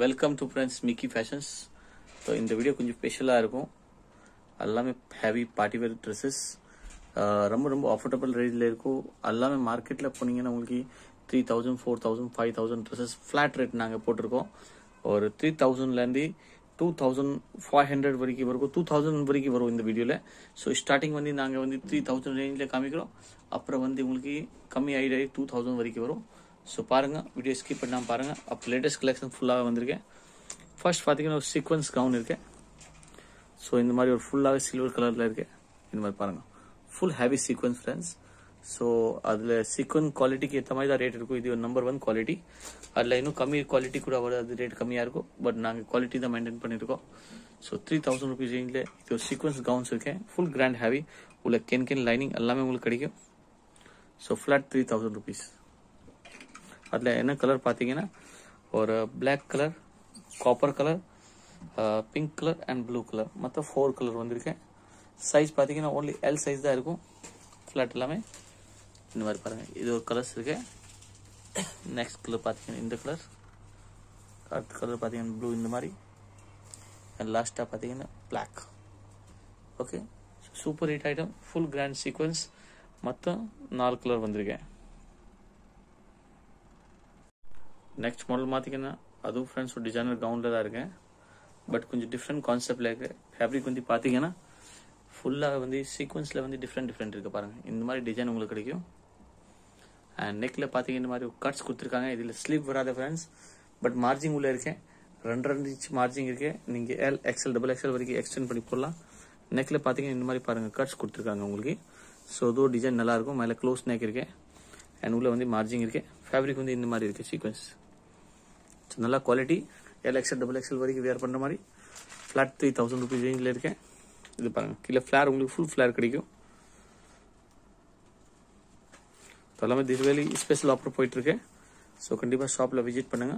welcome to friends Mickey fashions so இந்த வீடியோ கொஞ்சம் ஸ்பெஷலாக இருக்கும் எல்லாமே ஹெவி பார்ட்டி வேர் ட்ரெஸ்ஸஸ் ரொம்ப ரொம்ப அஃபோர்டபுள் ரேஞ்சில் இருக்கும் எல்லாமே மார்க்கெட்டில் போனீங்கன்னா உங்களுக்கு three thousand four thousand five thousand dresses flat rate நாங்கள் போட்டிருக்கோம் ஒரு த்ரீ தௌசண்ட்லேருந்து டூ தௌசண்ட் ஃபைவ் ஹண்ட்ரட் வரைக்கும் வரும் டூ தௌசண்ட் வரைக்கும் வரும் இந்த வீடியோவில் ஸோ ஸ்டார்டிங் வந்து நாங்கள் வந்து த்ரீ தௌசண்ட் ரேஞ்சில் காமிக்கிறோம் அப்புறம் வந்து உங்களுக்கு கம்மி ஆகிடாயி டூ தௌசண்ட் வரைக்கும் வரும் ஸோ பாருங்கள் வீடியோ ஸ்கிப் பண்ணாமல் பாருங்கள் அப்போ லேட்டஸ்ட் கலெக்ஷன் ஃபுல்லாக வந்திருக்கேன் ஃபர்ஸ்ட் பார்த்தீங்கன்னா ஒரு சீக்வன்ஸ் கவுன் இருக்கு ஸோ இந்த மாதிரி ஒரு ஃபுல்லாகவே சில்வர் கலரில் இருக்கு இந்த மாதிரி பாருங்கள் full heavy sequins friends so அதில் சீக்வன் குவாலிட்டிக்கு ஏற்ற மாதிரி தான் ரேட் இருக்கும் இது நம்பர் ஒன் குவாலிட்டி அதில் இன்னும் கம்மி குவாலிட்டி கூட வரும் அது ரேட் கம்மியாக இருக்கும் பட் நாங்கள் குவாலிட்டி தான் மெயின்டைன் பண்ணியிருக்கோம் ஸோ த்ரீ தௌசண்ட் ருபீஸ் ரேஞ்சில் இது ஒரு சீக்வன்ஸ் கவுன்ஸ் இருக்கேன் ஃபுல் கிராண்ட் ஹேவி உள்ள கென் கென் லைனிங் எல்லாமே உங்களுக்கு கிடைக்கும் so flat three thousand rupees அதில் என்ன கலர் பார்த்தீங்கன்னா ஒரு black colour copper colour pink colour and blue colour மொத்தம் ஃபோர் கலர் வந்திருக்கேன் சைஸ் பார்த்தீங்கன்னா ஓன்லி எல் சைஸ் தான் இருக்கும் ஃப்ளாட் எல்லாமே இந்த மாதிரி பாருங்கள் இது ஒரு கலர்ஸ் இருக்கு நெக்ஸ்ட் கலர் பார்த்தீங்கன்னா இந்த கலர் அடுத்த கலர் பார்த்தீங்கன்னா ப்ளூ இந்த மாதிரி அண்ட் லாஸ்ட்டாக பார்த்தீங்கன்னா black okay super hit item full grand sequins மொத்தம் நாலு கலர் வந்திருக்கேன் நெக்ஸ்ட் மாடல் பார்த்தீங்கன்னா அதுவும் ஃப்ரெண்ட்ஸ் ஒரு டிசைனர் கவுண்டில் தான் இருக்கேன் பட் கொஞ்சம் டிஃப்ரெண்ட் கான்செப்டில் இருக்கு ஃபேப்ரிக் வந்து பார்த்தீங்கன்னா ஃபுல்லாக வந்து சீக்வன்ஸில் வந்து டிஃப்ரெண்ட் டிஃப்ரெண்ட் இருக்கு பாருங்க இந்த மாதிரி டிசைன் உங்களுக்கு கிடைக்கும் அண்ட் நெக்கில் பார்த்தீங்க இந்த மாதிரி கட்ஸ் கொடுத்துருக்காங்க இதில் ஸ்லீவ் வராத ஃப்ரெண்ட்ஸ் பட் மார்ஜிங் உள்ள இருக்கேன் ரெண்டு ரெண்டு இன்ச் மார்ஜிங் இருக்கு நீங்கள் எல் எக்ஸ்எல் டபுள் எக்ஸ்எல் வரைக்கும் எக்ஸ்டெண்ட் பண்ணி போடலாம் நெக்கில் பார்த்தீங்கன்னா இந்த மாதிரி பாருங்க கட்ஸ் கொடுத்துருக்காங்க உங்களுக்கு ஸோ இதுவும் டிசைன் நல்லா இருக்கும் மேலே க்ளோஸ் நெக் இருக்கேன் அண்ட் உள்ள வந்து மார்ஜிங் இருக்கு ஃபேப்ரிக் வந்து இந்த மாதிரி இருக்கு சீக்வன்ஸ் ஸோ நல்லா quality L XL double XL வரைக்கும் வேர் பண்ணுற மாதிரி ஃப்ளாட் த்ரீ தௌசண்ட் ருபீஸ் ரேஞ்சில் இருக்கேன் இது பாருங்க கீழே ஃப்ளேர் உங்களுக்கு ஃபுல் ஃப்ளேர் கிடைக்கும் எல்லாமே திர்வேலி ஸ்பெஷல் ஆஃபர் போயிட்டு இருக்கு ஸோ கண்டிப்பாக ஷாப்பில் விசிட் பண்ணுங்க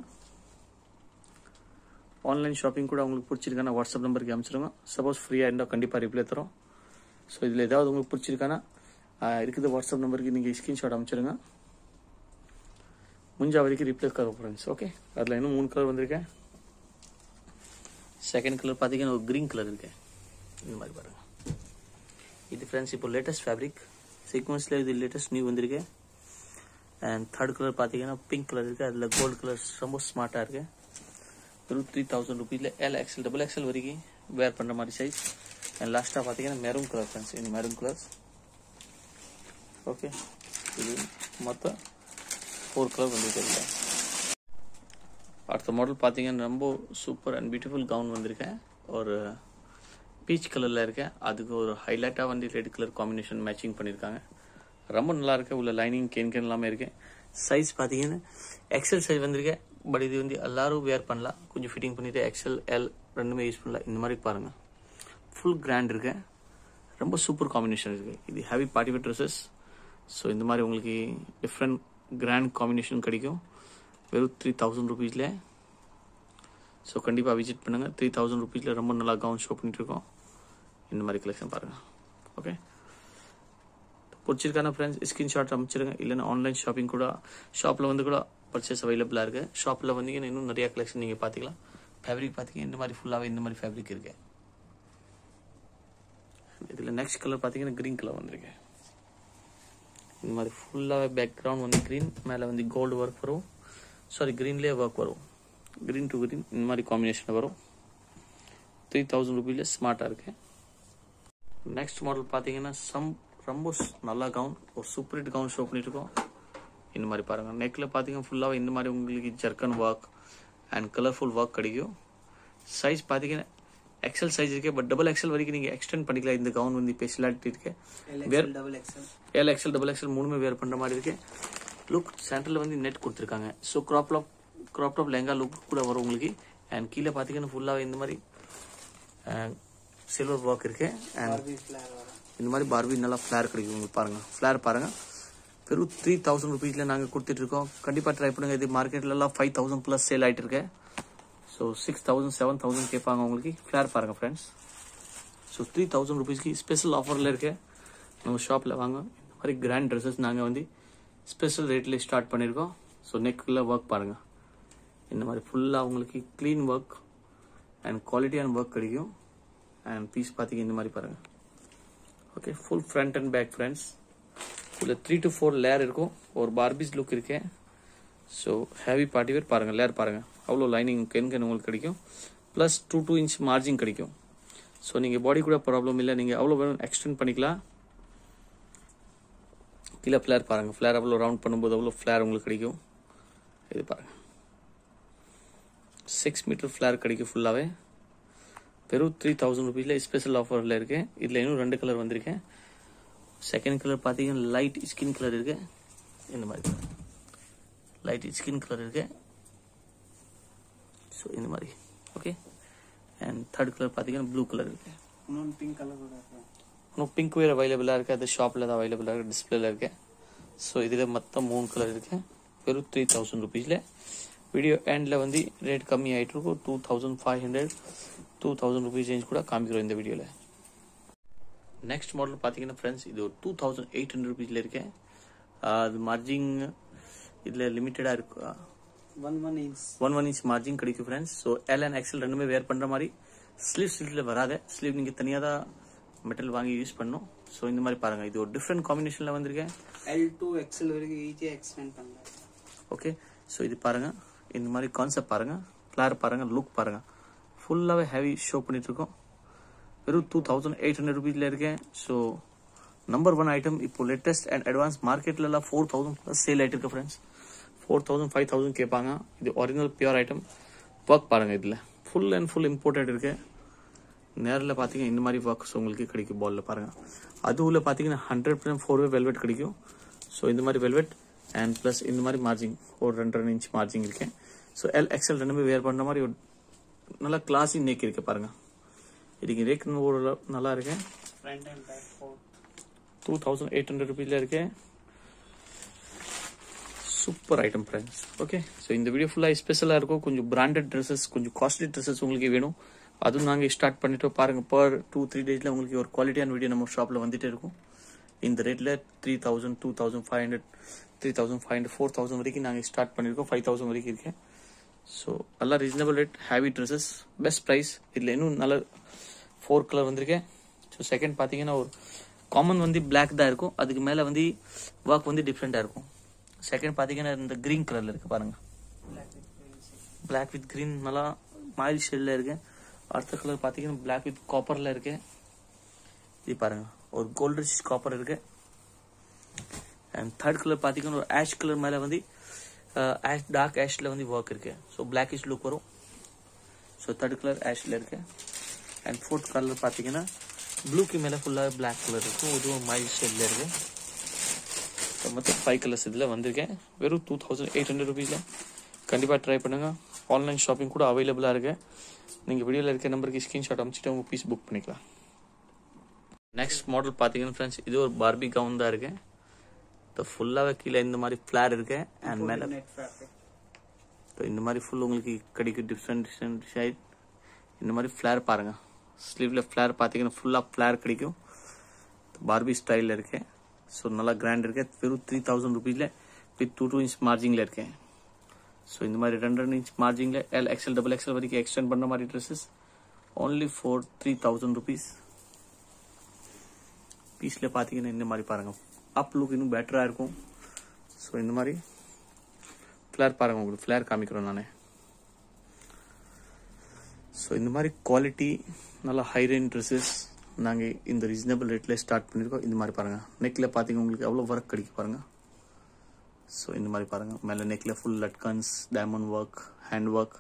ஆன்லைன் ஷாப்பிங் கூட உங்களுக்கு பிடிச்சிருக்கானா வாட்ஸ்அப் நம்பருக்கு அனுப்பிச்சிருங்க சப்போஸ் ஃப்ரீயாக இருந்தால் கண்டிப்பாக ரிப்ளை தரோம் ஸோ இதில் ஏதாவது உங்களுக்கு பிடிச்சிருக்கானா இருக்குது வாட்ஸ்அப் நம்பருக்கு நீங்கள் ஸ்க்ரீன்ஷாட் அனுப்பிச்சிருங்க முடிஞ்ச வரைக்கும் ரிப்ளை தரோம் ஃப்ரெண்ட்ஸ் ஓகே அதில் இன்னும் மூணு கலர் வந்திருக்கேன் செகண்ட் கலர் பார்த்தீங்கன்னா ஒரு க்ரீன் கலர் இருக்கு இந்த மாதிரி பாருங்க இது ஃப்ரெண்ட்ஸ் இப்போ லேட்டஸ்ட் ஃபேப்ரிக் சீக்வன்ஸில் இது லேட்டஸ்ட் நியூ வந்திருக்கு அண்ட் தேர்ட் கலர் பார்த்தீங்கன்னா பிங்க் கலர் இருக்கு அதில் கோல்டு கலர் ரொம்ப ஸ்மார்ட்டாக இருக்கு வெறும் த்ரீ தௌசண்ட் ருபீஸில் எல் எக்ஸல் டபுள் எக்ஸல் வரைக்கும் வேர் பண்ணுற மாதிரி சைஸ் அண்ட் லாஸ்ட்டாக பார்த்தீங்கன்னா மெரூன் கலர் ஃப்ரெண்ட்ஸ் இந்த மெரூன் கலர்ஸ் ஓகே இது மொத்தம் ஃபோர் கலர் வந்துருக்கு அடுத்த மாடல் பார்த்தீங்கன்னா ரொம்ப சூப்பர் அண்ட் பியூட்டிஃபுல் கவுன் வந்திருக்கேன் ஒரு பீச் கலரில் இருக்கேன் அதுக்கு ஒரு ஹைலைட்டாக வந்து ரெட் கலர் காம்பினேஷன் மேட்சிங் பண்ணியிருக்காங்க ரொம்ப நல்லா இருக்கு உள்ள லைனிங் கேன் கேன் எல்லாமே இருக்கு சைஸ் பார்த்தீங்கன்னா எக்ஸல் சைஸ் வந்திருக்கேன் பட் இது வந்து எல்லாரும் வேர் பண்ணலாம் கொஞ்சம் ஃபிட்டிங் பண்ணிட்டு எக்ஸல் எல் ரெண்டுமே யூஸ் பண்ணலாம் இந்த மாதிரி பாருங்க ஃபுல் கிராண்ட் இருக்கு ரொம்ப சூப்பர் காம்பினேஷன் இருக்கு இது heavy party wear dresses so இந்த மாதிரி உங்களுக்கு டிஃப்ரெண்ட் கிராண்ட் காம்பினேஷன் கிடைக்கும் வெறும் த்ரீ தௌசண்ட் ருபீஸில் ஸோ கண்டிப்பாக விசிட் பண்ணுங்கள் த்ரீ தௌசண்ட் ருபீஸில் ரொம்ப நல்லா கவுன் ஷோ பண்ணிட்டுருக்கோம் இந்த மாதிரி கலெக்ஷன் பாருங்கள் ஓகே பிடிச்சிருக்கான ஃப்ரெண்ட்ஸ் ஸ்க்ரீன்ஷாட் அமைச்சிருங்க இல்லைன்னா ஆன்லைன் ஷாப்பிங் கூட ஷாப்பில் வந்து கூட பர்ச்சேஸ் அவைலபிளாக இருக்குது ஷாப்பில் வந்தீங்கன்னா இன்னும் நிறைய கலெக்ஷன் நீங்கள் பார்த்துக்கலாம் ஃபேப்ரிக் பார்த்தீங்கன்னா இந்த மாதிரி ஃபுல்லாகவே இந்த மாதிரி ஃபேப்ரிக் இருக்கு இதில் நெக்ஸ்ட் கலர் பார்த்தீங்கன்னா க்ரீன் கலர் வந்திருக்கு இந்த மாதிரி ஃபுல்லாகவே பேக்ரவுண்ட் வந்து க்ரீன் மேலே வந்து கோல்டு ஒர்க் வரும் சாரி க்ரீன்லேயே ஒர்க் வரும் க்ரீன் டு க்ரீன் இந்த மாதிரி காம்பினேஷன் வரும் த்ரீ தௌசண்ட் ருபீஸில் ஸ்மார்ட்டாக இருக்கு நெக்ஸ்ட் மாடல் பார்த்தீங்கன்னா சம் ரொம்ப நல்லா கவுன் ஒரு சூப்பர் ஹிட் கவுன் ஷோ பண்ணிட்டு இருக்கோம் இந்த மாதிரி பாருங்க நெக்கில் பார்த்தீங்கன்னா ஃபுல்லாக இந்த மாதிரி உங்களுக்கு zircon work and colourful work கிடைக்கும் சைஸ் பார்த்தீங்கன்னா எக்ஸல் சைஸ் இருக்கு பட் டபுள் எக்ஸல் வரைக்கும் நீங்கள் எக்ஸ்டெண்ட் பண்ணிக்கலாம் இந்த கவுன் வந்து ஸ்பெஷலாலிட்டி இருக்கு wear L XL double XL மூணுமே வேர் பண்ணுற மாதிரி இருக்கு லுக் சென்டரில் வந்து நெட் கொடுத்துருக்காங்க so crop top crop top lehenga look கூட வரும் உங்களுக்கு அண்ட் கீழே பார்த்தீங்கன்னா ஃபுல்லாகவே இந்த மாதிரி சில்வர் ஒர்க் இருக்கு அண்ட் இந்த மாதிரி பார்பி நல்லா ஃப்ளேர் கிடைக்கும் உங்களுக்கு பாருங்க ஃப்ளேர் பாருங்க வெறும் த்ரீ தௌசண்ட் ருபீஸில் நாங்கள் கொடுத்துட்டு இருக்கோம் கண்டிப்பாக ட்ரை பண்ணுங்க இது மார்க்கெட்லலாம் ஃபைவ் தௌசண்ட் ப்ளஸ் சேல் ஆகிட்டு இருக்கு so six thousand seven thousand கேட்பாங்க உங்களுக்கு ஃப்ளேர் பாருங்க ஃப்ரெண்ட்ஸ் ஸோ த்ரீ தௌசண்ட் ருபீஸ்க்கு ஸ்பெஷல் ஆஃபரில் இருக்கு நம்ம ஷாப்பில் வாங்க இந்த மாதிரி கிராண்ட் ட்ரெஸ்ஸஸ் நாங்கள் வந்து ஸ்பெஷல் ரேட்லேயே ஸ்டார்ட் பண்ணியிருக்கோம் ஸோ நெக்கில் ஒர்க் பாருங்கள் இந்த மாதிரி ஃபுல்லாக உங்களுக்கு க்ளீன் ஒர்க் அண்ட் குவாலிட்டியான ஒர்க் கிடைக்கும் அண்ட் பீஸ் பார்த்தீங்க இந்த மாதிரி பாருங்கள் okay full front and back friends இதில் த்ரீ டு ஃபோர் லேயர் இருக்கும் ஒரு பார்பிஸ் லுக் இருக்கேன் ஸோ ஹேவி பார்ட்டி வேர் பாருங்கள் லேயர் பாருங்கள் அவ்வளோ லைனிங் கென் கென் உங்களுக்கு கிடைக்கும் plus two two inch margin கிடைக்கும் ஸோ நீங்கள் பாடி கூட ப்ராப்ளம் இல்லை நீங்கள் அவ்வளோ வேணும் எக்ஸ்டெண்ட் பண்ணிக்கலாம் கீழே ஃப்ளேர் பாருங்கள் ஃப்ளேர் அவ்வளோ ரவுண்ட் பண்ணும்போது அவ்வளோ ஃப்ளேர் உங்களுக்கு கிடைக்கும் இது பாருங்கள் சிக்ஸ் மீட்டர் ஃப்ளேர் கிடைக்கும் ஃபுல்லாகவே வெறும் த்ரீ தௌசண்ட் ருபீஸில் ஸ்பெஷல் ஆஃபரில் இருக்கேன் இதில் இன்னும் ரெண்டு கலர் வந்திருக்கேன் செகண்ட் கலர் பார்த்தீங்கன்னா லைட் ஸ்கின் கலர் இருக்கு இந்த மாதிரி லைட் ஸ்கின் கலர் இருக்கு ஸோ இந்த மாதிரி ஓகே அண்ட் தேர்ட் கலர் பார்த்தீங்கன்னா ப்ளூ கலர் இருக்கு இன்னொன்று பிங்க் கலர் கூட இருக்கு இன்னும் பிங்க் வேர் அவைலபிளாக இருக்குது அது ஷாப்பில் தான் அவைலபிளாக இருக்குது டிஸ்பிளேல இருக்கு ஸோ இதில் மொத்தம் மூணு கலர் இருக்கு வெறும் த்ரீ தௌசண்ட் ருபீஸில் வீடியோ எண்டில் வந்து ரேட் கம்மி ஆகிட்டு இருக்கும் two thousand five hundred two thousand rupees range கூட காமிக்கிறோம் இந்த வீடியோவில் நெக்ஸ்ட் மாடல் பார்த்தீங்கன்னா ஃப்ரெண்ட்ஸ் இது ஒரு டூ தௌசண்ட் எயிட் ஹண்ட்ரட் ருபீஸில் இருக்கேன் அது மார்ஜிங் இதில் லிமிட்டடாக இருக்கு one one inch one one inch margin கிடைக்கும் friends so L and XL ரெண்டுமே வேர் பண்ணுற மாதிரி ஸ்லீவ் ஸ்லீவில் வராது ஸ்லீவ் நீங்கள் தனியாக தான் மெட்டல் வாங்கி யூஸ் பண்ணணும் ஸோ இந்த மாதிரி பாருங்கள் இது ஒரு டிஃப்ரெண்ட் காம்பினேஷனில் வந்திருக்கேன் எல் டூ எக்ஸல் வரைக்கும் ஈஸியாக எக்ஸ்டெண்ட் பண்ணலாம் ஓகே ஸோ இது பாருங்கள் இந்த மாதிரி கான்செப்ட் பாருங்கள் ஃப்ளார் பாருங்கள் லுக் பாருங்கள் ஃபுல்லாகவே ஹெவி ஷோ பண்ணிட்டு இருக்கோம் வெறும் டூ தௌசண்ட் எயிட் ஹண்ட்ரட் ருபீஸில் இருக்கேன் ஸோ நம்பர் ஒன் ஐட்டம் இப்போ லேட்டஸ்ட் அண்ட் அட்வான்ஸ் மார்க்கெட்லலாம் ஃபோர் தௌசண்ட் ப்ளஸ் சேல் ஆகிட்டு இருக்கு friends four thousand five thousand கேட்பாங்க இது ஒரிஜினல் பியூர் ஐட்டம் ஒர்க் பாருங்கள் இதில் ஃபுல் அண்ட் ஃபுல் இம்போர்ட்டட் இருக்கு நேரில் பார்த்தீங்கன்னா இந்த மாதிரி ஒர்க்ஸ் உங்களுக்கு கிடைக்கும் பாலில் பாருங்கள் அதுவும் பார்த்தீங்கன்னா hundred percent four way velvet கிடைக்கும் ஸோ இந்த மாதிரி வெல்வெட் அண்ட் ப்ளஸ் இந்த மாதிரி மார்ஜிங் ஒரு ரெண்டு ரெண்டு இன்ச் மார்ஜிங் இருக்கேன் ஸோ எல் எக்ஸல் ரெண்டுமே வேர் பண்ணுற மாதிரி ஒரு நல்லா கிளாஸி நெக் இருக்கு பாருங்க இதுக்கு ரேக் ஒரு நல்லா இருக்கேன் front and back for two thousand eight hundred ருபீஸில் இருக்கேன் super item friends okay so இந்த வீடியோ ஃபுல்லாக ஸ்பெஷலாக இருக்கும் கொஞ்சம் பிராண்டட் ட்ரெஸ்ஸஸ் கொஞ்சம் காஸ்ட்லி ட்ரெஸ்ஸஸ் உங்களுக்கு வேணும் அதுவும் நாங்கள் ஸ்டார்ட் பண்ணிட்டு பாருங்க பர் டூ த்ரீ டேஸில் உங்களுக்கு ஒரு குவாலிட்டியான வீடியோ நம்ம ஷாப்பில் வந்துட்டே இருக்கும் இந்த ரேட்டில் three thousand two thousand five hundred three thousand five hundred four thousand வரைக்கும் நாங்கள் ஸ்டார்ட் பண்ணியிருக்கோம் ஃபைவ் தௌசண்ட் வரைக்கும் இருக்கேன் ஸோ நல்லா reasonable rate heavy dresses best price இதில் இன்னும் நல்ல ஃபோர் கலர் வந்திருக்கேன் ஸோ செகண்ட் பார்த்தீங்கன்னா ஒரு காமன் வந்து Black தான் இருக்கும் அதுக்கு மேலே வந்து ஒர்க் வந்து டிஃப்ரெண்ட்டாக இருக்கும் செகண்ட் பார்த்தீங்கன்னா இந்த க்ரீன் கலரில் இருக்கு பாருங்க Black வித் க்ரீன் நல்லா மைல் ஷேடில் இருக்கு அடுத்த கலர் பார்த்தீங்கன்னா Black வித் காப்பரில் இருக்கு இது பாருங்க ஒரு கோல்டு காப்பர் இருக்கு அண்ட் தேர்ட் கலர் பார்த்தீங்கன்னா ஒரு ஆஷ் கலர் மேலே வந்து ஆஷ் டார்க் ஆஷில் வந்து ஒர்க் இருக்கு ஸோ பிளாக்கிஷ் லுக் வரும் ஸோ தேர்ட் கலர் ஆஷில் இருக்கு அண்ட் ஃபோர்த் கலர் பார்த்தீங்கன்னா ப்ளூக்கு மேலே ஃபுல்லாக Black கலர் இருக்கும் இதுவும் மைல் ஷேடில் இருக்கு ஸோ மொத்தம் ஃபைவ் கலர்ஸ் இதில் வந்திருக்கேன் வெறும் டூ தௌசண்ட் எயிட் ஹண்ட்ரட் ருபீஸில் கண்டிப்பாக ட்ரை பண்ணுங்கள் ஆன்லைன் ஷாப்பிங் கூட அவைலபிளாக இருக்கு நீங்கள் வீடியோவில் இருக்க நம்பருக்கு ஸ்க்ரீன்ஷாட் அனுப்பிச்சிட்டு உங்கள் பீஸ் புக் பண்ணிக்கலாம் நெக்ஸ்ட் மாடல் பார்த்தீங்கன்னா ஃப்ரெண்ட்ஸ் இது ஒரு பார்பி கவுன் தான் இருக்கு இந்த ஃபுல்லாகவே கீழே இந்த மாதிரி ஃப்ளார் இருக்கு அண்ட் மேலே நெட் ஃபேப்ரிக் இப்போ இந்த மாதிரி ஃபுல் உங்களுக்கு கிடைக்கும் டிஃப்ரெண்ட் டிஃப்ரெண்ட் ஷைட் இந்த மாதிரி ஃப்ளேர் பாருங்க ஸ்லீவ்ல ஃப்ளேர் பார்த்தீங்கன்னா ஃபுல்லாக ஃப்ளேர் கிடைக்கும் பார்பி ஸ்டைலில் இருக்கேன் ஸோ நல்லா கிராண்ட் இருக்கேன் வெறும் த்ரீ தௌசண்ட் ருபீஸில் வித் டூ டூ இன்ச் மார்ஜிங்கில் இருக்கேன் ஸோ இந்த மாதிரி ரெண்டு ரெண்டு இன்ச் மார்ஜிங்கில் எல் எக்ஸ்எல் டபுள் எக்ஸ்எல் வரைக்கும் எக்ஸ்டெண்ட் பண்ண மாதிரி dresses only four three thousand rupees பீஸில் பார்த்தீங்கன்னா இந்த மாதிரி பாருங்க அப் லுக் இன்னும் பெட்டராக இருக்கும் ஸோ இந்த மாதிரி ஃப்ளேர் பாருங்க உங்களுக்கு ஃப்ளேர் காமிக்கிறோம் நானே ஸோ இந்த மாதிரி குவாலிட்டி நல்ல ஹை ரேஞ்ச் ட்ரெஸ்ஸஸ் நாங்கள் இந்த ரீசனபிள் ரேட்டில் ஸ்டார்ட் பண்ணியிருக்கோம் இந்த மாதிரி பாருங்கள் நெக்கில் பார்த்தீங்க உங்களுக்கு எவ்வளோ ஒர்க் கிடைக்கும் பாருங்கள் ஸோ இந்த மாதிரி பாருங்கள் மேலே நெக்கில் ஃபுல் லட்கன்ஸ் டைமண்ட் ஒர்க் ஹேண்ட் ஒர்க்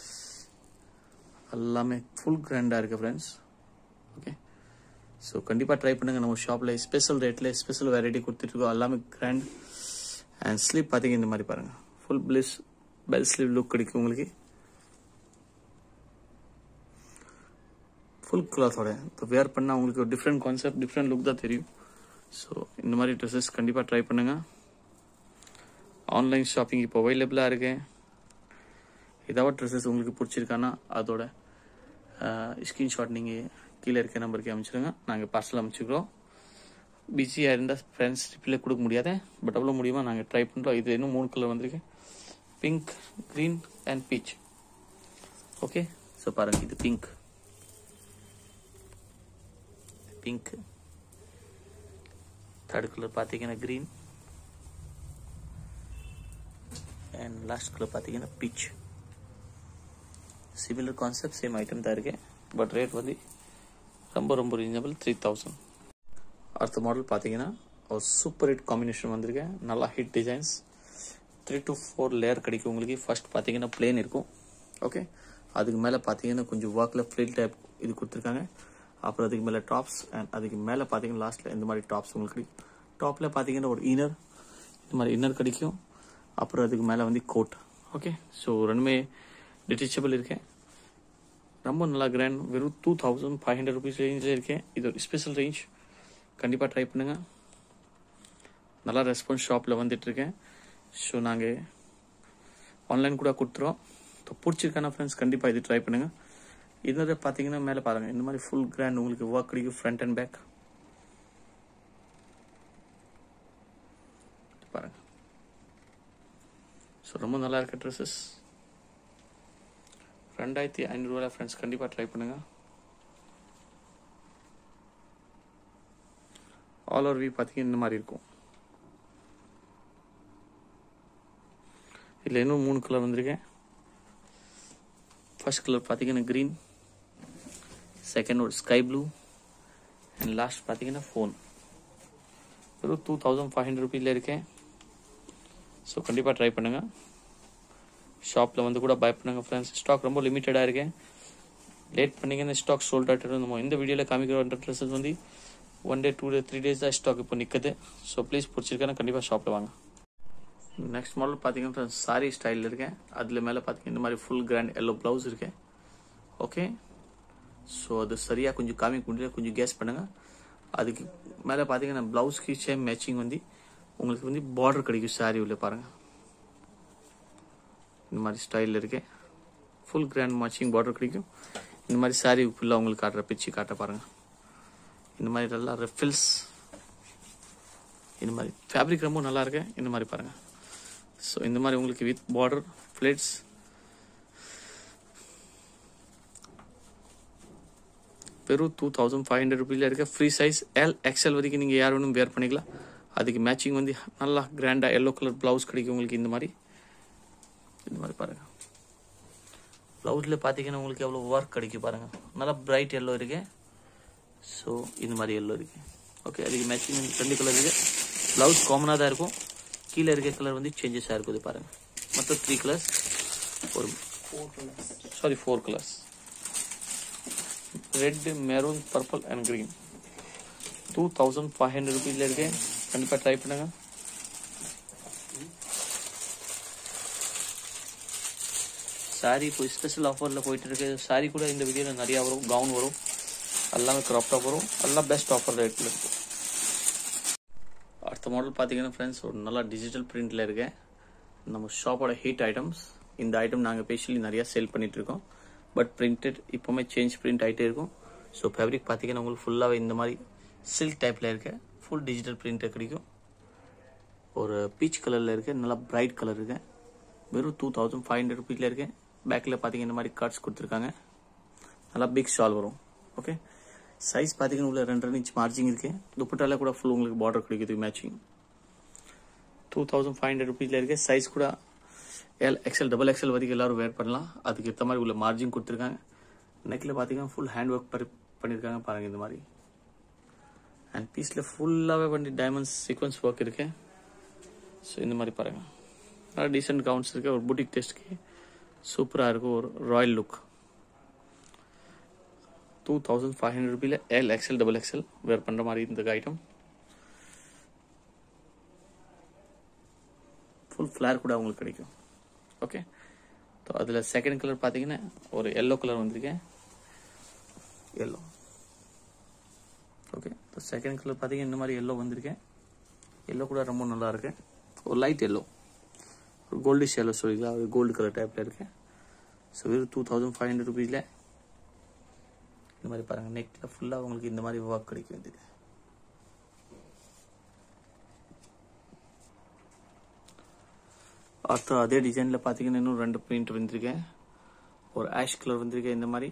எல்லாமே ஃபுல் கிராண்டாக இருக்குது ஃப்ரெண்ட்ஸ் ஓகே ஸோ கண்டிப்பாக ட்ரை பண்ணுங்கள் நம்ம ஷாப்பில் ஸ்பெஷல் ரேட்டில் ஸ்பெஷல் வெரைட்டி கொடுத்துட்ருக்கோம் எல்லாமே கிராண்ட் அண்ட் ஸ்லீப் பார்த்தீங்க இந்த மாதிரி பாருங்கள் full pleats bell sleeve look கிடைக்கும் உங்களுக்கு ஃபுல் கிளாத்தோட இப்போ வேர் பண்ணால் உங்களுக்கு ஒரு டிஃப்ரெண்ட் கான்செப்ட் டிஃப்ரெண்ட் லுக் தான் தெரியும் ஸோ இந்த மாதிரி ட்ரெஸ்ஸஸ் கண்டிப்பாக ட்ரை பண்ணுங்கள் ஆன்லைன் ஷாப்பிங் இப்போ அவைலபிளாக இருக்கேன் ஏதாவது ட்ரெஸ்ஸஸ் உங்களுக்கு பிடிச்சிருக்கானா அதோட ஸ்க்ரீன்ஷாட் நீங்கள் கீழே இருக்க நம்பருக்கு அனுப்பிச்சிடுங்க நாங்கள் பார்சல் அனுப்பிச்சிக்கிறோம் பிஸியாக இருந்தால் ஃப்ரெண்ட்ஸ் ரிப்ளை கொடுக்க முடியாது பட் அவ்வளோ முடியுமா நாங்கள் ட்ரை பண்ணுறோம் இது இன்னும் மூணு கலர் வந்திருக்கு pink green and peach okay so பாருங்க இது பிங்க் பிங்க் தேர்ட் கலர் பார்த்தீங்கன்னா க்ரீன் அண்ட் லாஸ்ட் கலர் பார்த்தீங்கன்னா peach similar concept same item தான் இருக்கு பட் ரேட் வந்து ரொம்ப ரொம்ப ரீசனபிள் த்ரீ தௌசண்ட் அடுத்த மாடல் பார்த்தீங்கன்னா ஒரு சூப்பர் ஹிட் காம்பினேஷன் வந்திருக்கேன் நல்லா hit designs three to four layer கிடைக்கும் உங்களுக்கு ஃபர்ஸ்ட் பார்த்தீங்கன்னா பிளேன் இருக்கும் ஓகே அதுக்கு மேலே பார்த்தீங்கன்னா கொஞ்சம் ஒர்க்கில் ஃப்ளில் டைப் இது கொடுத்துருக்காங்க அப்புறம் அதுக்கு மேலே டாப்ஸ் அண்ட் அதுக்கு மேலே பார்த்தீங்கன்னா லாஸ்ட்டில் இந்த மாதிரி டாப்ஸ் உங்களுக்கு கிடைக்கும் டாப்பில் பார்த்தீங்கன்னா ஒரு இன்னர் இந்த மாதிரி இன்னர் கிடைக்கும் அப்புறம் அதுக்கு மேலே வந்து கோட் ஓகே ஸோ ரெண்டுமே டிட்டச்சபிள் இருக்கேன் ரொம்ப நல்லா கிராண்ட் வெறும் two thousand five hundred rupees ரேஞ்சில் இருக்கேன் இது ஒரு ஸ்பெஷல் ரேஞ்ச் கண்டிப்பாக ட்ரை பண்ணுங்க நல்லா ரெஸ்பான்ஸ் ஷாப்பில் வந்துட்டு இருக்கேன் ஸோ நாங்கள் ஆன்லைன் கூட கொடுத்துறோம் ஸோ பிடிச்சிருக்கான ஃப்ரெண்ட்ஸ் கண்டிப்பாக இது ட்ரை பண்ணுங்க இன்னொரு பார்த்தீங்கன்னா மேலே பாருங்க இந்த மாதிரி ஃபுல் கிராண்ட் உங்களுக்கு ஒர்க் கிடைக்கும் ஃப்ரண்ட் அண்ட் பேக் பாருங்க ஸோ ரொம்ப நல்லா இருக்க ட்ரெஸ்ஸஸ் ரெண்டாயிரத்தி ஐநூறுரூவா ஃப்ரெண்ட்ஸ் கண்டிப்பாக ட்ரை பண்ணுங்க ஆல் ஓவர் வியூ பார்த்தீங்கன்னா இந்த மாதிரி இருக்கும் இதில் இன்னும் மூணு கலர் வந்திருக்கேன் ஃபர்ஸ்ட் கலர் பார்த்தீங்கன்னா க்ரீன் செகண்ட் ஒரு ஸ்கை ப்ளூ அண்ட் லாஸ்ட் பார்த்தீங்கன்னா ஃபோன் வெறும் டூ தௌசண்ட் ஃபைவ் ஹண்ட்ரட் ருபீஸில் இருக்கேன் ஸோ கண்டிப்பாக ட்ரை பண்ணுங்கள் ஷாப்பில் வந்து கூட பை பண்ணுங்க ஃப்ரெண்ட்ஸ் ஸ்டாக் ரொம்ப லிமிட்டடாக இருக்கேன் லேட் பண்ணிங்கன்னா ஸ்டாக் சோல்ட் அவுட் நம்ம இந்த வீடியோவில் காமிக்கிற ட்ரெஸ்ஸஸ் வந்து one day two day three days தான் ஸ்டாக் இப்போ நிற்குது ஸோ ப்ளீஸ் பிடிச்சிருக்கேன்னா கண்டிப்பாக ஷாப்பில் வாங்க நெக்ஸ்ட் மாடல் பார்த்தீங்கன்னா ஃப்ரெண்ட்ஸ் சாரி ஸ்டைலில் இருக்கேன் அதில் மேலே பார்த்தீங்கன்னா இந்த மாதிரி ஃபுல் கிராண்ட் எல்லோ ப்ளவுஸ் இருக்கேன் ஓகே ஸோ அது சரியாக கொஞ்சம் காமிக்க முடியல கொஞ்சம் கேஸ் பண்ணுங்கள் அதுக்கு மேலே பார்த்தீங்கன்னா ப்ளவுஸ்க்கு சேம் மேட்சிங் வந்து உங்களுக்கு வந்து பார்டர் கிடைக்கும் சாரி உள்ள பாருங்கள் இந்த மாதிரி ஸ்டைலில் இருக்கேன் ஃபுல் கிராண்ட் மேட்சிங் பார்டர் கிடைக்கும் இந்த மாதிரி சாரி ஃபுல்லாக உங்களுக்கு காட்டுற பிச்சு காட்ட பாருங்கள் இந்த மாதிரி நல்லா ரெஃபில்ஸ் இந்த மாதிரி ஃபேப்ரிக் ரொம்ப நல்லா இருக்கு இந்த மாதிரி பாருங்கள் ஸோ இந்த மாதிரி உங்களுக்கு வித் பார்டர் பிளேட்ஸ் வெறும் டூ தௌசண்ட் ஃபைவ் ஹண்ட்ரட் ருபீஸில் இருக்க ஃப்ரீ சைஸ் எல் எக்ஸ்எல் வரைக்கும் நீங்கள் யார் வேணும் வேர் பண்ணிக்கலாம் அதுக்கு மேட்சிங் வந்து நல்லா கிராண்டாக எல்லோ கலர் ப்ளவுஸ் கிடைக்கும் உங்களுக்கு இந்த மாதிரி இந்த மாதிரி பாருங்க ப்ளவுஸில் பார்த்தீங்கன்னா உங்களுக்கு எவ்வளோ ஒர்க் கிடைக்கும் பாருங்க நல்லா பிரைட் எல்லோ இருக்கு ஸோ இந்த மாதிரி எல்லோ இருக்கு ஓகே அதுக்கு மேட்சிங் ரெண்டு கலர் இருக்கு ப்ளவுஸ் காமனாக தான் இருக்கும் கீழே இருக்க கலர் வந்து சேஞ்சஸாக இருக்குது பாருங்க மொத்தம் த்ரீ கலர்ஸ் ஒரு four colours sorry four colours red maroon purple and green two thousand five hundred ருபீஸில் இருக்கு கண்டிப்பாக ட்ரை பண்ணுங்க சாரி இப்போ ஸ்பெஷல் ஆஃபரில் போயிட்டு இருக்கு சாரி கூட இந்த வீடியோவில் நிறையா வரும் கவுன் வரும் எல்லாமே க்ராப் டாப் வரும் எல்லாம் பெஸ்ட் ஆஃபர் ரேட்டில் இருக்கும் அடுத்த மாடல் பார்த்தீங்கன்னா ஃப்ரெண்ட்ஸ் ஒரு நல்லா டிஜிட்டல் பிரிண்டில் இருக்கேன் நம்ம ஷாப்போட ஹீட் ஐட்டம்ஸ் இந்த ஐட்டம் நாங்கள் ஸ்பெஷலி நிறையா சேல் பண்ணிட்டு இருக்கோம் பட் பிரிண்டட் இப்போவுமே சேஞ்ச் பிரிண்ட் ஆகிட்டே இருக்கும் ஸோ ஃபேப்ரிக் பார்த்தீங்கன்னா உங்களுக்கு ஃபுல்லாகவே இந்த மாதிரி சில்க் டைப்பில் இருக்க ஃபுல் டிஜிட்டல் பிரிண்ட்டை கிடைக்கும் ஒரு பீச் கலரில் இருக்கு நல்லா பிரைட் கலர் இருக்கு வெறும் டூ தௌசண்ட் ஃபைவ் ஹண்ட்ரட் ருபீஸில் இருக்கு பேக்கில் பார்த்தீங்கன்னா இந்த மாதிரி கார்ட்ஸ் கொடுத்துருக்காங்க நல்லா பிக் ஷால் வரும் ஓகே சைஸ் பார்த்தீங்கன்னா உள்ள ரெண்டு ரெண்டு இன்ச் மார்ஜிங் இருக்கு துப்பட்டால கூட ஃபுல் உங்களுக்கு பார்டர் கிடைக்குது matching two thousand five hundred ருபீஸில் இருக்கு சைஸ் கூட எல் எக்ஸ்எல் டபுள் எக்ஸ்எல் வரைக்கும் எல்லாரும் வேர் பண்ணலாம் அதுக்கு ஏற்ற மாதிரி உள்ள மார்ஜின் கொடுத்துருக்காங்க நெக்கில் பார்த்தீங்கன்னா ஃபுல் ஹேண்ட் ஒர்க் பண்ணியிருக்காங்க பாருங்க இந்த மாதிரி அண்ட் பீஸில் ஃபுல்லாகவே பண்ணி டைமண்ட்ஸ் சீக்வன்ஸ் ஒர்க் இருக்கு ஸோ இந்த மாதிரி பாருங்க நல்லா டீசென்ட் கவுண்ட்ஸ் இருக்கு ஒரு புட்டிக் டெஸ்ட்க்கு சூப்பராக இருக்கும் ஒரு royal look two thousand five hundred ருபீல L XL double XL wear பண்ணுற மாதிரி இந்த ஐட்டம் ஃபுல் ஃப்ளேர் கூட உங்களுக்கு கிடைக்கும் ஓகே ஸோ அதில் செகண்ட் கலர் பார்த்தீங்கன்னா ஒரு எல்லோ கலர் வந்திருக்கேன் yellow okay so second colour பார்த்தீங்கன்னா இந்த மாதிரி எல்லோ வந்திருக்கேன் எல்லோ கூட ரொம்ப நல்லா இருக்கு ஒரு லைட் எல்லோ ஒரு கோல்டிஷ் எல்லோ சொல்லிக்கலாம் ஒரு கோல்டு கலர் டைப்பில் இருக்கேன் ஸோ வெறும் டூ தௌசண்ட் ஃபைவ் ஹண்ட்ரட் ருபீஸில் இந்த மாதிரி பாருங்கள் நெக்கில் ஃபுல்லாக உங்களுக்கு இந்த மாதிரி ஒர்க் கிடைக்கும் இதுக்கு அடுத்து அதே டிசைனில் பார்த்தீங்கன்னா இன்னும் ரெண்டு பிரிண்ட் வந்திருக்கேன் ஒரு ஆஷ் கலர் வந்திருக்கேன் இந்த மாதிரி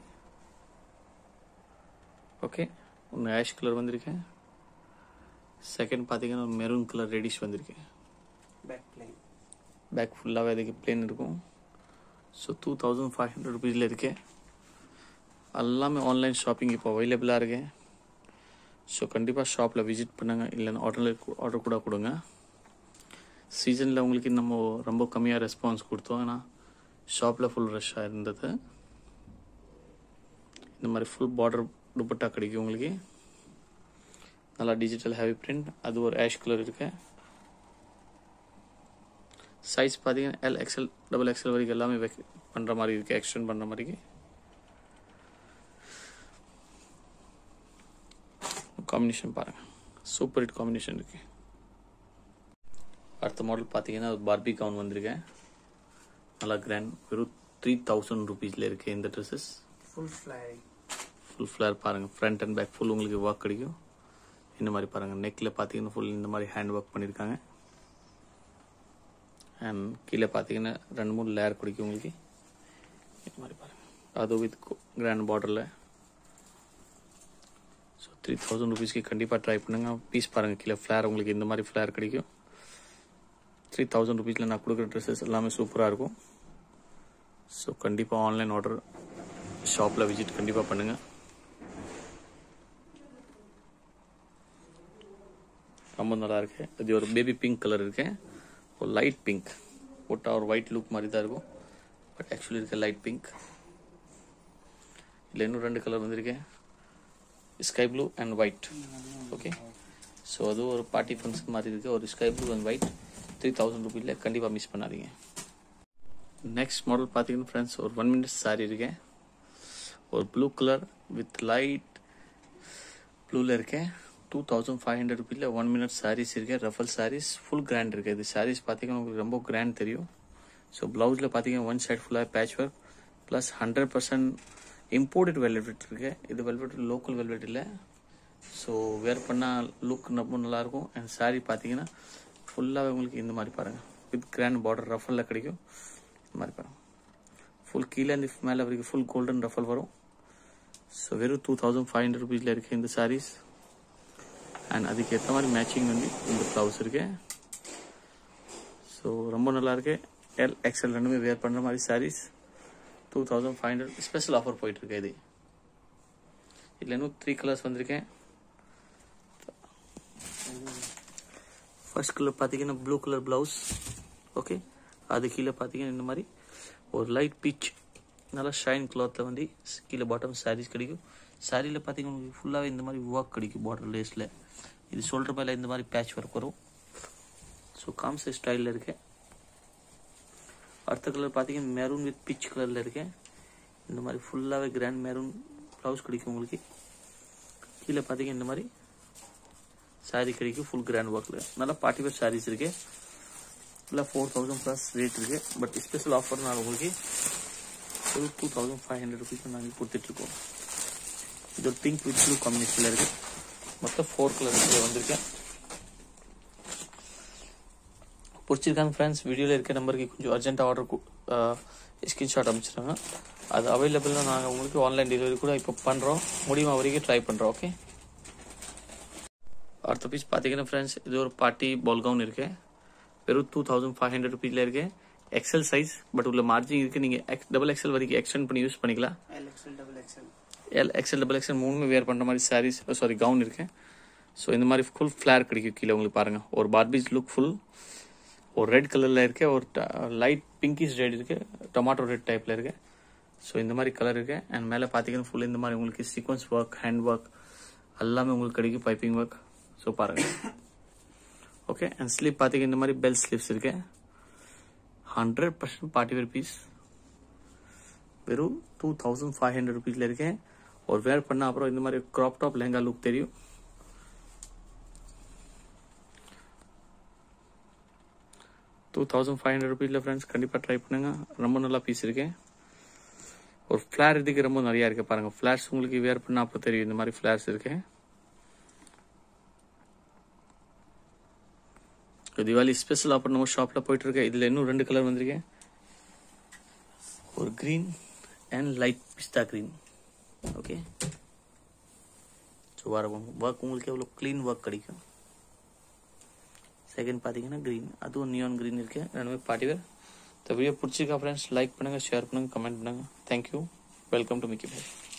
ஓகே ஒன்று ஆஷ் கலர் வந்திருக்கேன் செகண்ட் பார்த்தீங்கன்னா மெரூன் கலர் ரெடிஷ் வந்திருக்கேன் பேக் பிளைன் பேக் ஃபுல்லாகவே அதுக்கு பிளேன் இருக்கும் so two thousand five hundred ருபீஸில் இருக்கேன் எல்லாமே ஆன்லைன் ஷாப்பிங் இப்போ அவைலபிளாக இருக்கேன் ஸோ கண்டிப்பாக ஷாப்பில் விசிட் பண்ணுங்க இல்லைன்னா ஆர்டரில் ஆர்டர் கூட கொடுங்க சீசனில் உங்களுக்கு நம்ம ரொம்ப கம்மியாக ரெஸ்பான்ஸ் கொடுத்தோம் ஏன்னா ஷாப்பில் ஃபுல் ரஷ்ஷாக இருந்தது இந்த மாதிரி ஃபுல் பார்டர் துப்பட்டா கிடைக்கும் உங்களுக்கு நல்லா டிஜிட்டல் ஹெவி பிரிண்ட் அது ஒரு ஆஷ் கலர் இருக்கு சைஸ் பார்த்தீங்கன்னா எல் எக்ஸ்எல் டபுள் எக்ஸ்எல் வரைக்கும் எல்லாமே பண்ணுற மாதிரி இருக்கு எக்ஸ்டெண்ட் பண்ணுற மாதிரி காம்பினேஷன் பாருங்க சூப்பர் ஹிட் காம்பினேஷன் இருக்கு அடுத்த மாடல் பார்த்தீங்கன்னா பார்பி கவுன் வந்திருக்கேன் நல்லா கிராண்ட் வெறும் த்ரீ தௌசண்ட் ருபீஸில் இருக்கு இந்த dresses full flying full flare பாருங்கள் ஃப்ரண்ட் அண்ட் பேக் ஃபுல் உங்களுக்கு ஒர்க் கிடைக்கும் இந்த மாதிரி பாருங்கள் நெக்கில் பார்த்தீங்கன்னா ஃபுல் இந்த மாதிரி ஹேண்ட் ஒர்க் பண்ணியிருக்காங்க அண்ட் கீழே பார்த்தீங்கன்னா ரெண்டு மூணு லேயர் கிடைக்கும் உங்களுக்கு இந்த மாதிரி பாருங்கள் அது வித் கிராண்ட் பார்டரில் ஸோ த்ரீ தௌசண்ட் ருபீஸ்க்கு கண்டிப்பாக ட்ரை பண்ணுங்கள் பீஸ் பாருங்கள் கீழே ஃப்ளேர் உங்களுக்கு இந்த மாதிரி ஃப்ளேர் கிடைக்கும் த்ரீ தௌசண்ட் ருபீஸில் நான் கொடுக்குற ட்ரெஸ்ஸஸ் எல்லாமே சூப்பராக இருக்கும் ஸோ கண்டிப்பாக ஆன்லைன் ஆர்டர் ஷாப்பில் விசிட் கண்டிப்பாக பண்ணுங்கள் ரொம்ப நல்லா இருக்கு இது ஒரு பேபி பிங்க் கலர் இருக்கு ஒரு லைட் பிங்க் போட்டா ஒரு ஒயிட் லுக் மாதிரி தான் இருக்கும் பட் ஆக்சுவலி இருக்க லைட் பிங்க் இதில் இன்னும் ரெண்டு கலர் வந்திருக்கேன் sky blue and white okay so அது ஒரு பார்ட்டி ஃபங்க்ஷன் மாதிரி இருக்கு ஒரு sky blue and white three thousand ருபீஸில் கண்டிப்பாக மிஸ் பண்ணாதீங்க நெக்ஸ்ட் மாடல் பார்த்தீங்கன்னா ஃப்ரெண்ட்ஸ் ஒரு ஒன் மினிட் சாரி இருக்கேன் ஒரு ப்ளூ கலர் வித் லைட் ப்ளூவில் இருக்கேன் டூ தௌசண்ட் ஃபைவ் ஹண்ட்ரட் ருபீஸில் ஒன் மினிட் சாரீஸ் இருக்கு ரஃபல் சாரீஸ் ஃபுல் கிராண்ட் இருக்கு இது சாரீஸ் பார்த்தீங்கன்னா உங்களுக்கு ரொம்ப கிராண்ட் தெரியும் ஸோ ப்ளவுஸில் பார்த்தீங்கன்னா ஒன் சைட் ஃபுல்லாக patch work plus hundred percent imported velvet இருக்கு இது வெல்வெட் லோக்கல் வெல்வெட் இல்லை ஸோ வேர் பண்ணால் லுக் ரொம்ப நல்லாயிருக்கும் அண்ட் சாரீ பார்த்தீங்கன்னா ஃபுல்லாகவே உங்களுக்கு இந்த மாதிரி பாருங்கள் வித் கிராண்ட் பார்டர் ரஃபலில் கிடைக்கும் இந்த மாதிரி பாருங்கள் ஃபுல் கீழே இருந்து மேலே வரைக்கும் ஃபுல் கோல்டன் ரஃபல் வரும் ஸோ வெறும் டூ தௌசண்ட் ஃபைவ் ஹண்ட்ரட் ருபீஸில் இருக்குது இந்த சாரீஸ் அண்ட் அதுக்கு ஏற்ற மாதிரி மேட்சிங் வந்து இந்த ப்ளவுஸ் இருக்கு ஸோ ரொம்ப நல்லா இருக்கு எல் எக்ஸ்எல் ரெண்டுமே வேர் பண்ணுற மாதிரி saris two thousand five hundred special offer போயிட்டு இருக்கு இது இதில் இன்னும் த்ரீ கலர்ஸ் வந்திருக்கேன் ஃபர்ஸ்ட் கலர் பார்த்தீங்கன்னா ப்ளூ கலர் ப்ளவுஸ் ஓகே அது கீழே பார்த்தீங்கன்னா இந்த மாதிரி ஒரு லைட் பீச் நல்லா ஷைன் கிளாத்தில் வந்து கீழே பாட்டம் சாரீஸ் கிடைக்கும் சாரியில் பார்த்தீங்கன்னா உங்களுக்கு ஃபுல்லாகவே இந்த மாதிரி ஒர்க் கிடைக்கும் பார்டர் லேஸில் இது ஷோல்டர் மேலே இந்த மாதிரி பேட்ச் ஒர்க் வரும் ஸோ காம்சை ஸ்டைலில் இருக்கேன் அடுத்த கலர் பார்த்தீங்கன்னா மெரூன் வித் பிச் கலரில் இருக்கேன் இந்த மாதிரி ஃபுல்லாகவே கிராண்ட் மெரூன் ப்ளவுஸ் கிடைக்கும் உங்களுக்கு கீழே பார்த்தீங்கன்னா இந்த மாதிரி சாரீ கிடைக்கும் ஃபுல் கிராண்ட் ஒர்க்கில் நல்லா பார்ட்டி வேர் சாரீஸ் இருக்கு ஃபுல்லாக ஃபோர் தௌசண்ட் ப்ளஸ் ரேட் இருக்கு பட் ஸ்பெஷல் ஆஃபர் நான் உங்களுக்கு ஒரு two thousand five hundred rupees நாங்கள் கொடுத்துட்ருக்கோம் இது ஒரு பிங்க் வித் ப்ளூ காம்பினேஷனில் இருக்கு மொத்தம் ஃபோர் கலர் வந்திருக்கேன் பிடிச்சிருக்காங்க ஃப்ரெண்ட்ஸ் வீடியோவில் இருக்க நம்பருக்கு கொஞ்சம் அர்ஜென்ட்டாக ஆர்டர் ஸ்கிரீன்ஷாட் அனுப்பிச்சிருங்க அது அவைலபிளாக நாங்கள் உங்களுக்கு ஆன்லைன் டெலிவரி கூட இப்போ பண்ணுறோம் முடியுமா வரைக்கும் ட்ரை பண்ணுறோம் ஓகே அடுத்த பீஸ் பார்த்தீங்கன்னா ஃப்ரெண்ட்ஸ் இது ஒரு பார்ட்டி பால் கவுன் இருக்கு வெறும் டூ தௌசண்ட் ஃபைவ் ஹண்ட்ரட் ருபீஸில் இருக்கு எக்ஸல் சைஸ் பட் உள்ள மார்ஜின் இருக்கு நீங்கள் எக்ஸ் டபுள் எக்ஸல் வரைக்கும் எக்ஸ்டெண்ட் பண்ணி யூஸ் பண்ணிக்கலாம் L XL double XL L XL double XL மூணுமே வேர் பண்ணுற மாதிரி சாரீஸ் சாரி கவுன் இருக்கு ஸோ இந்த மாதிரி ஃபுல் ஃப்ளேர் கிடைக்கும் கீழே உங்களுக்கு பாருங்க ஒரு பார்பிஸ் லுக் ஃபுல் ஒரு ரெட் கலரில் இருக்கு ஒரு லைட் பிங்கிஷ் ரெட் இருக்கு டொமாட்டோ ரெட் டைப்பில் இருக்கு ஸோ இந்த மாதிரி கலர் இருக்கு அண்ட் மேலே பார்த்தீங்கன்னா ஃபுல் இந்த மாதிரி உங்களுக்கு சீக்வன்ஸ் ஒர்க் ஹேண்ட் ஒர்க் எல்லாமே உங்களுக்கு கிடைக்கும் பைப்பிங் ஒர்க் ஸோ பாருங்க ஓகே அண்ட் ஸ்லீப் பார்த்தீங்கன்னா இந்த மாதிரி பெல் ஸ்லீவ்ஸ் இருக்கு hundred percent party wear piece வெறும் டூ தௌசண்ட் ஃபைவ் ஹண்ட்ரட் ருபீஸில் இருக்கேன் ஒரு வேர் பண்ண அப்புறம் இந்த மாதிரி க்ராப் டாப் லெஹங்கா லுக் தெரியும் டூ தௌசண்ட் ஃபைவ் ஹண்ட்ரட் ருபீஸில் ஃப்ரெண்ட்ஸ் கண்டிப்பாக ட்ரை பண்ணுங்க ரொம்ப நல்லா பீஸ் இருக்கேன் ஒரு ஃப்ளேர் இதுக்கு ரொம்ப நிறையா இருக்கு பாருங்க ஃப்ளாஷ் உங்களுக்கு வேர் பண்ண அப்போ தெரியும் இந்த மாதிரி ஃப்ளாஷ் இருக்கு இப்போ தீபாவளி ஸ்பெஷல் ஆஃபர் நம்ம ஷாப்பில் போயிட்டு இருக்கு இதில் இன்னும் ரெண்டு கலர் வந்திருக்கேன் ஒரு green and light pista green okay so வர ஒர்க் உங்களுக்கு எவ்வளோ க்ளீன் ஒர்க் கிடைக்கும் செகண்ட் பார்த்தீங்கன்னா க்ரீன் அதுவும் நியான் க்ரீன் இருக்கு ரெண்டுமே பார்ட்டி வேர் இந்த வீடியோ பிடிச்சிருக்கா ஃப்ரெண்ட்ஸ் லைக் பண்ணுங்கள் ஷேர் பண்ணுங்கள் கமெண்ட் பண்ணுங்கள் thank you welcome to Mickey bye